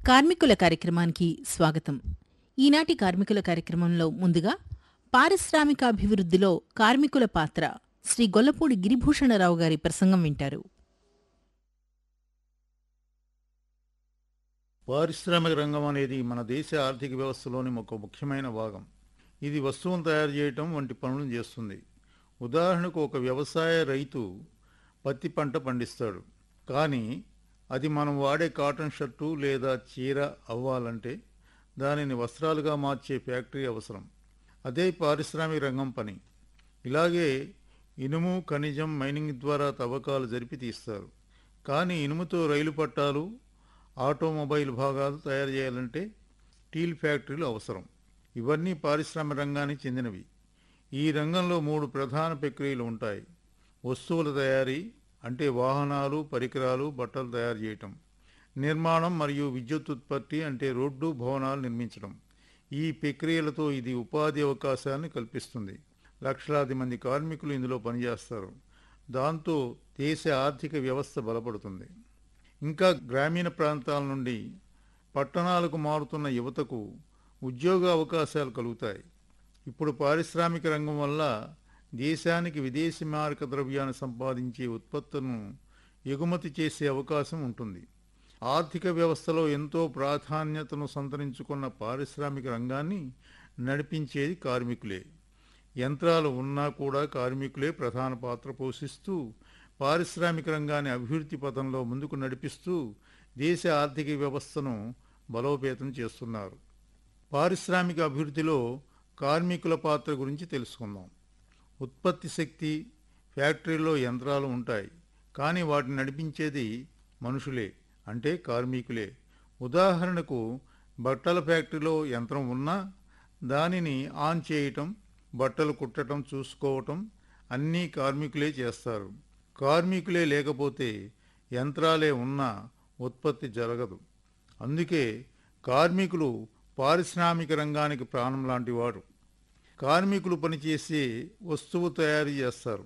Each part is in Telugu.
కార్మికుల కార్యక్రమానికి స్వాగతం ఈనాటి కార్మికుల కార్యక్రమంలో ముందుగా పారిశ్రామికాభివృద్ధిలో కార్మికుల పాత్ర శ్రీ గొల్లపూడి గిరిభూషణరావు గారి ప్రసంగం వింటారు పారిశ్రామిక రంగం అనేది మన దేశ ఆర్థిక వ్యవస్థలోని ఒక ముఖ్యమైన భాగం ఇది వస్తువును తయారు చేయటం వంటి పనులను చేస్తుంది ఉదాహరణకు ఒక వ్యవసాయ రైతు పత్తి పంట పండిస్తాడు కానీ అది మనం వాడే కాటన్ షర్టు లేదా చీర అవ్వాలంటే దానిని వస్త్రాలుగా మార్చే ఫ్యాక్టరీ అవసరం అదే పారిశ్రామిక రంగం పని ఇలాగే ఇనుము ఖనిజం మైనింగ్ ద్వారా తవ్వకాలు జరిపి తీస్తారు కానీ ఇనుముతో రైలు పట్టాలు ఆటోమొబైల్ భాగాలు తయారు చేయాలంటే స్టీల్ ఫ్యాక్టరీలు అవసరం ఇవన్నీ పారిశ్రామిక రంగానికి చెందినవి ఈ రంగంలో మూడు ప్రధాన ప్రక్రియలు ఉంటాయి వస్తువుల తయారీ అంటే వాహనాలు పరికరాలు బట్టలు తయారు చేయటం నిర్మాణం మరియు విద్యుత్ ఉత్పత్తి అంటే రోడ్డు భవనాలు నిర్మించడం ఈ ప్రక్రియలతో ఇది ఉపాధి అవకాశాలను కల్పిస్తుంది లక్షలాది మంది కార్మికులు ఇందులో పనిచేస్తారు దాంతో దేశ ఆర్థిక వ్యవస్థ బలపడుతుంది ఇంకా గ్రామీణ ప్రాంతాల నుండి పట్టణాలకు మారుతున్న యువతకు ఉద్యోగ అవకాశాలు కలుగుతాయి ఇప్పుడు పారిశ్రామిక రంగం వల్ల దేశానికి విదేశీ మారక ద్రవ్యాన్ని సంపాదించే ఉత్పత్తులను ఎగుమతి చేసే అవకాశం ఉంటుంది ఆర్థిక వ్యవస్థలో ఎంతో ప్రాధాన్యతను సంతరించుకున్న పారిశ్రామిక రంగాన్ని నడిపించేది కార్మికులే యంత్రాలు ఉన్నా కూడా కార్మికులే ప్రధాన పాత్ర పోషిస్తూ పారిశ్రామిక రంగాన్ని అభివృద్ధి పథంలో ముందుకు నడిపిస్తూ దేశ ఆర్థిక వ్యవస్థను బలోపేతం చేస్తున్నారు పారిశ్రామిక అభివృద్ధిలో కార్మికుల పాత్ర గురించి తెలుసుకుందాం ఉత్పత్తి శక్తి ఫ్యాక్టరీలో యంత్రాలు ఉంటాయి కానీ వాటిని నడిపించేది మనుషులే అంటే కార్మికులే ఉదాహరణకు బట్టల ఫ్యాక్టరీలో యంత్రం ఉన్నా దానిని ఆన్ చేయటం బట్టలు కుట్టటం చూసుకోవటం అన్నీ కార్మికులే చేస్తారు కార్మికులే లేకపోతే యంత్రాలే ఉన్నా ఉత్పత్తి జరగదు అందుకే కార్మికులు పారిశ్రామిక రంగానికి ప్రాణం లాంటి వారు కార్మికులు పనిచేసే వస్తువు తయారు చేస్తారు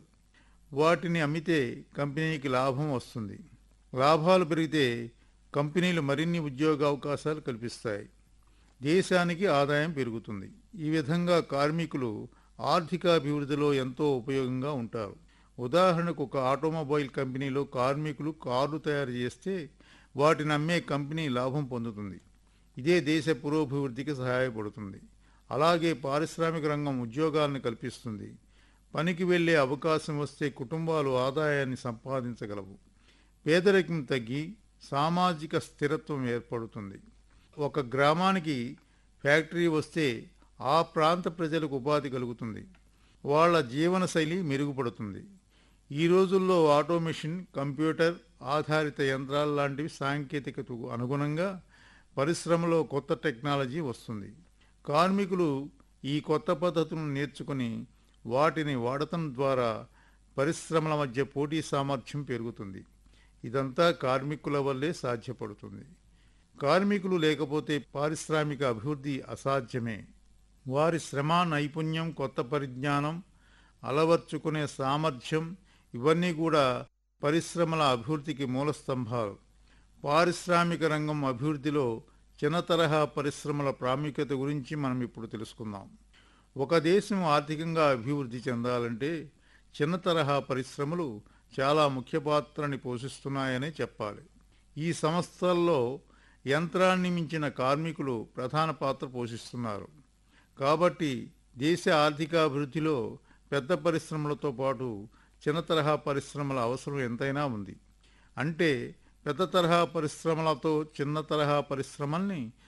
వాటిని అమ్మితే కంపెనీకి లాభం వస్తుంది లాభాలు పెరిగితే కంపెనీలు మరిన్ని ఉద్యోగ అవకాశాలు కల్పిస్తాయి దేశానికి ఆదాయం పెరుగుతుంది ఈ విధంగా కార్మికులు ఆర్థికాభివృద్ధిలో ఎంతో ఉపయోగంగా ఉంటారు ఉదాహరణకు ఒక ఆటోమొబైల్ కంపెనీలో కార్మికులు కార్లు తయారు చేస్తే వాటిని అమ్మే కంపెనీ లాభం పొందుతుంది ఇదే దేశ పురోభివృద్ధికి సహాయపడుతుంది అలాగే పారిశ్రామిక రంగం ఉద్యోగాలను కల్పిస్తుంది పనికి వెళ్ళే అవకాశం వస్తే కుటుంబాలు ఆదాయాన్ని సంపాదించగలవు పేదరికం తగ్గి సామాజిక స్థిరత్వం ఏర్పడుతుంది ఒక గ్రామానికి ఫ్యాక్టరీ వస్తే ఆ ప్రాంత ప్రజలకు ఉపాధి కలుగుతుంది వాళ్ళ జీవనశైలి మెరుగుపడుతుంది ఈ రోజుల్లో ఆటోమేషన్ కంప్యూటర్ ఆధారిత యంత్రాలు లాంటివి సాంకేతికతకు అనుగుణంగా పరిశ్రమలో కొత్త టెక్నాలజీ వస్తుంది కార్మికులు ఈ కొత్త పద్ధతులను నేర్చుకుని వాటిని వాడటం ద్వారా పరిశ్రమల మధ్య పోటీ సామర్థ్యం పెరుగుతుంది ఇదంతా కార్మికుల వల్లే సాధ్యపడుతుంది కార్మికులు లేకపోతే పారిశ్రామిక అభివృద్ధి అసాధ్యమే వారి శ్రమ నైపుణ్యం కొత్త పరిజ్ఞానం అలవర్చుకునే సామర్థ్యం ఇవన్నీ కూడా పరిశ్రమల అభివృద్ధికి మూలస్తంభాలు పారిశ్రామిక రంగం అభివృద్ధిలో చిన్న తరహా పరిశ్రమల ప్రాముఖ్యత గురించి మనం ఇప్పుడు తెలుసుకుందాం ఒక దేశం ఆర్థికంగా అభివృద్ధి చెందాలంటే చిన్న తరహా పరిశ్రమలు చాలా ముఖ్య పాత్రని పోషిస్తున్నాయనే చెప్పాలి ఈ సంస్థల్లో యంత్రాన్ని మించిన కార్మికులు ప్రధాన పాత్ర పోషిస్తున్నారు కాబట్టి దేశ ఆర్థికాభివృద్ధిలో పెద్ద పరిశ్రమలతో పాటు చిన్న తరహా పరిశ్రమల అవసరం ఎంతైనా ఉంది అంటే పెద్ద తరహా పరిశ్రమలతో చిన్న తరహా పరిశ్రమల్ని